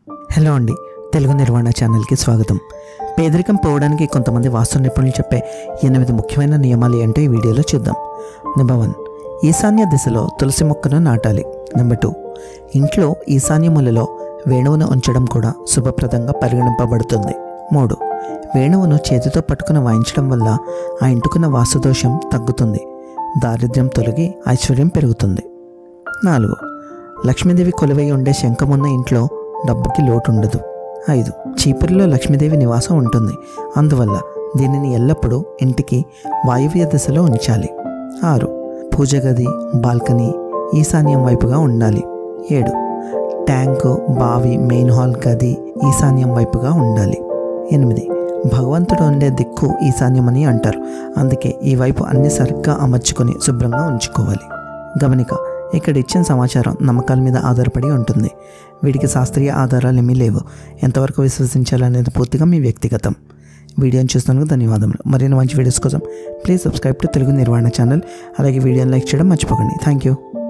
hello అండి తెలుగు నిర్వహణ ఛానల్కి స్వాగతం పేదరికం పోవడానికి కొంతమంది వాస్తు నిపుణులు చెప్పే ఎనిమిది ముఖ్యమైన నియమాలు ఏంటో ఈ వీడియోలో చూద్దాం నెంబర్ వన్ ఈశాన్య దిశలో తులసి మొక్కను నాటాలి నెంబర్ టూ ఇంట్లో ఈశాన్య మూలలో వేణువును ఉంచడం కూడా శుభప్రదంగా పరిగణింపబడుతుంది మూడు వేణువును చేతితో పట్టుకుని వాయించడం వల్ల ఆ ఇంటుకున్న వాస్తుదోషం తగ్గుతుంది దారిద్ర్యం తొలగి ఐశ్వర్యం పెరుగుతుంది నాలుగు లక్ష్మీదేవి కొలువై ఉండే శంఖమున్న ఇంట్లో డబ్బుకి లోటు ఉండదు ఐదు చీపురిలో లక్ష్మీదేవి నివాసం ఉంటుంది అందువల్ల దీనిని ఎల్లప్పుడూ ఇంటికి వాయువ్య దిశలో ఉంచాలి ఆరు పూజ గది బాల్కనీ ఈశాన్యం వైపుగా ఉండాలి ఏడు ట్యాంకు బావి మెయిన్ హాల్ గది ఈశాన్యం వైపుగా ఉండాలి ఎనిమిది భగవంతుడు ఉండే దిక్కు ఈశాన్యమని అంటారు అందుకే ఈ వైపు అన్ని సరిగ్గా అమర్చుకొని శుభ్రంగా ఉంచుకోవాలి గమనిక ఇక్కడ ఇచ్చిన సమాచారం నమ్మకాల మీద ఆధారపడి ఉంటుంది వీటికి శాస్త్రీయ ఆధారాలు ఏమీ లేవు ఎంతవరకు విశ్వసించాలనేది పూర్తిగా మీ వ్యక్తిగతం వీడియోని చూస్తున్నందుకు ధన్యవాదములు మరిన్ని మంచి వీడియోస్ కోసం ప్లీజ్ సబ్స్క్రైబ్ టు తెలుగు నిర్వహణ ఛానల్ అలాగే వీడియోని లైక్ చేయడం మర్చిపోకండి థ్యాంక్ యూ